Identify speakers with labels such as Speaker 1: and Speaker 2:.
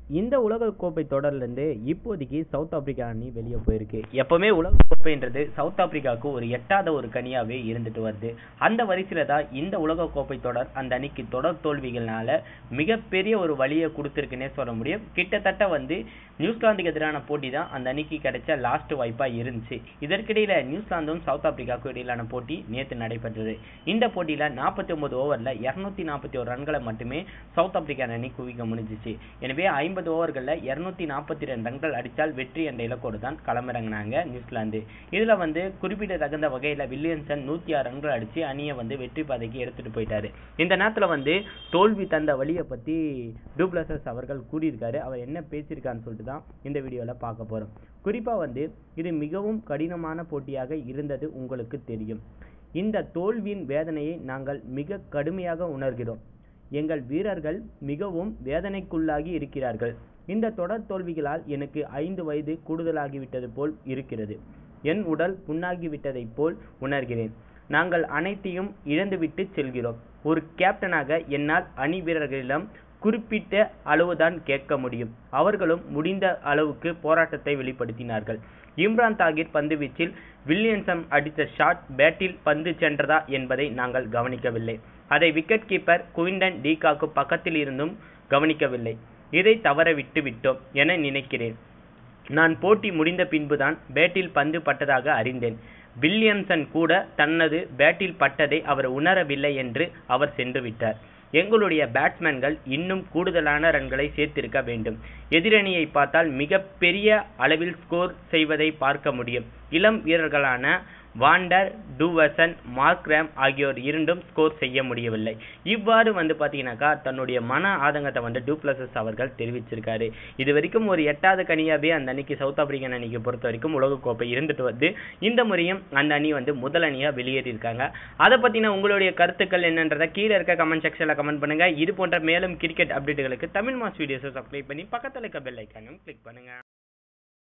Speaker 1: இந்த உலகக்கோப்பை தொடர்லேருந்து இப்போதைக்கு சவுத் ஆப்பிரிக்கா அணி வெளியே போயிருக்கு எப்பவுமே உலகக்கோப்பைன்றது சவுத் ஆப்பிரிக்காவுக்கு ஒரு எட்டாத ஒரு கனியாவே இருந்துட்டு வருது அந்த வரிசையில தான் இந்த உலகக்கோப்பை தொடர் அந்த அணிக்கு தொடர் தோல்விகள்னால மிகப்பெரிய ஒரு வழியை கொடுத்துருக்குன்னே சொல்ல முடியும் கிட்டத்தட்ட வந்து நியூசிலாந்துக்கு எதிரான போட்டி தான் அந்த அணிக்கு கிடைச்ச லாஸ்ட் வாய்ப்பா இருந்துச்சு இதற்கிடையில நியூசிலாந்தும் சவுத் ஆப்பிரிக்காவுக்கும் இடையிலான போட்டி நேற்று நடைபெற்றது இந்த போட்டியில நாற்பத்தி ஒன்பது ஓவர்ல இருநூத்தி நாற்பத்தி ஒரு ரன்களை மட்டுமே சவுத் ஆப்பிரிக்கா அணி குவிக்க முடிஞ்சிச்சு எனவே ஐம்பது ஓவர்கள்ல இருநூத்தி நாற்பத்தி ரெண்டு ரன்கள் அடித்தால் வெற்றி என்ற இலக்கோடு தான் களமிறங்கினாங்க நியூசிலாந்து இதுல வந்து குறிப்பிடத்தகுந்த வகையில வில்லியம்சன் நூத்தி ஆறு ரன்கள் அடிச்சு அணியை வந்து வெற்றி பாதைக்கு எடுத்துட்டு போயிட்டாரு இந்த நேரத்துல வந்து தோல்வி தந்த வழியை பத்தி டூப்ளசஸ் அவர்கள் கூறியிருக்காரு அவர் என்ன பேசியிருக்கான்னு சொல்லிட்டு தான் இந்த வீடியோல பார்க்க போறோம் குறிப்பா வந்து இது மிகவும் கடினமான போட்டியாக இருந்தது உங்களுக்கு தெரியும் இந்த தோல்வியின் வேதனையை நாங்கள் மிக கடுமையாக உணர்கிறோம் எங்கள் வீரர்கள் மிகவும் வேதனைக்குள்ளாகி இருக்கிறார்கள் இந்த தொடர் தோல்விகளால் எனக்கு ஐந்து வயது கூடுதலாகிவிட்டது போல் இருக்கிறது என் உடல் புண்ணாகிவிட்டதைப் போல் உணர்கிறேன் நாங்கள் அனைத்தையும் இழந்துவிட்டு செல்கிறோம் ஒரு கேப்டனாக என்னால் அணி வீரர்களிடம் குறிப்பிட்ட அளவுதான் கேட்க முடியும் அவர்களும் முடிந்த அளவுக்கு போராட்டத்தை வெளிப்படுத்தினார்கள் இம்ரான் தாகிர் பந்துவீச்சில் வில்லியம்சன் அடித்த ஷாட் பேட்டில் பந்து சென்றதா என்பதை நாங்கள் கவனிக்கவில்லை அதை விக்கெட் கீப்பர் குவிண்டன் டீகாக்கு பக்கத்தில் இருந்தும் கவனிக்கவில்லை இதை தவற விட்டு விட்டோம் என நினைக்கிறேன் நான் போட்டி முடிந்த பின்புதான் பேட்டில் பந்து பட்டதாக அறிந்தேன் வில்லியம்சன் கூட தனது பேட்டில் பட்டதை அவர் உணரவில்லை என்று அவர் சென்று விட்டார் எங்களுடைய பேட்ஸ்மேன்கள் இன்னும் கூடுதலான ரன்களை சேர்த்திருக்க வேண்டும் எதிரணியை பார்த்தால் மிகப்பெரிய அளவில் ஸ்கோர் செய்வதை பார்க்க முடியும் இளம் வீரர்களான வாண்டர் டூவசன் மார்க்ராம் ஆகியோர் இரண்டும் ஸ்கோர் செய்ய முடியவில்லை இவ்வாறு வந்து பார்த்தீங்கன்னாக்கா தன்னுடைய மன ஆதங்கத்தை வந்து டூப்ளசஸ் அவர்கள் தெரிவிச்சிருக்காரு இது வரைக்கும் ஒரு எட்டாவது கனியாவே அந்த அணிக்கு சவுத் ஆப்பிரிக்கன் அணிக்கு பொறுத்த வரைக்கும் உலகக்கோப்பை இருந்துட்டு வந்து இந்த முறையும் அந்த அணி வந்து முதல் அணியா வெளியேறியிருக்காங்க அதை பத்தின உங்களுடைய கருத்துக்கள் என்னன்றதை கீழே இருக்க கமெண்ட் செக்ஷன்ல கமெண்ட் பண்ணுங்க இது போன்ற மேலும் கிரிக்கெட் அப்டேட்டுகளுக்கு தமிழ் மாஸ் வீடியோஸை சப்ஸ்கிரைப் பண்ணி பக்கத்தில் இருக்க பெல் ஐக்கானும் கிளிக் பண்ணுங்க